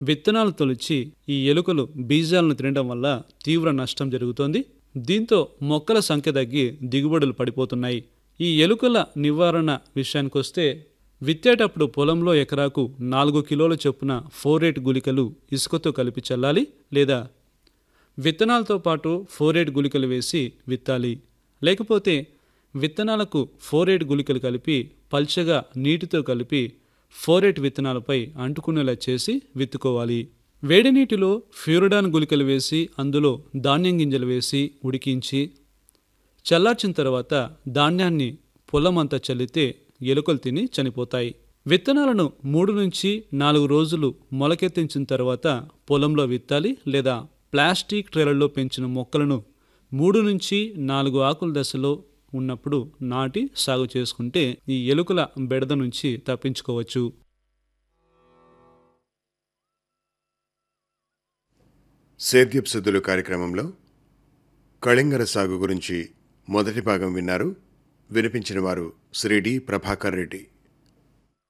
విత్తనాలు తొలిచి ఈ ఎలుకలు బీజాలను తినడం వల్ల తీవ్ర నష్టం జరుగుతోంది దీంతో మొక్కల సంఖ్య తగ్గి దిగుబడులు పడిపోతున్నాయి ఈ ఎలుకల నివారణ విషయానికొస్తే విత్తేటప్పుడు పొలంలో ఎకరాకు నాలుగు కిలోల చొప్పున ఫోరేట్ గుళికలు ఇసుకతో కలిపి చల్లాలి లేదా విత్తనాలతో పాటు ఫోరేట్ గుళికలు వేసి విత్తాలి లేకపోతే విత్తనాలకు ఫోరేట్ గుళికలు కలిపి పల్చగా నీటితో కలిపి ఫోరేట్ విత్తనాలపై అంటుకునేలా చేసి విత్తుకోవాలి వేడి నీటిలో ఫ్యూరిడాన్ గుళికలు వేసి అందులో ధాన్యం గింజలు వేసి ఉడికించి చల్లార్చిన తర్వాత ధాన్యాన్ని పొలమంతా చల్లితే ఎలుకలు తిని చనిపోతాయి విత్తనాలను మూడు నుంచి నాలుగు రోజులు మొలకెత్తించిన తర్వాత పొలంలో విత్తాలి లేదా ప్లాస్టిక్ ట్రేలలో పెంచిన మొక్కలను మూడు నుంచి నాలుగు ఆకుల దశలో ఉన్నప్పుడు నాటి సాగు చేసుకుంటే ఈ ఎలుకల బెడద నుంచి తప్పించుకోవచ్చు సేద్యపు సుద్దులు కార్యక్రమంలో కళింగర సాగు గురించి మొదటి భాగం విన్నారు వినిపించిన వారు శ్రీ డి ప్రభాకర్ రెడ్డి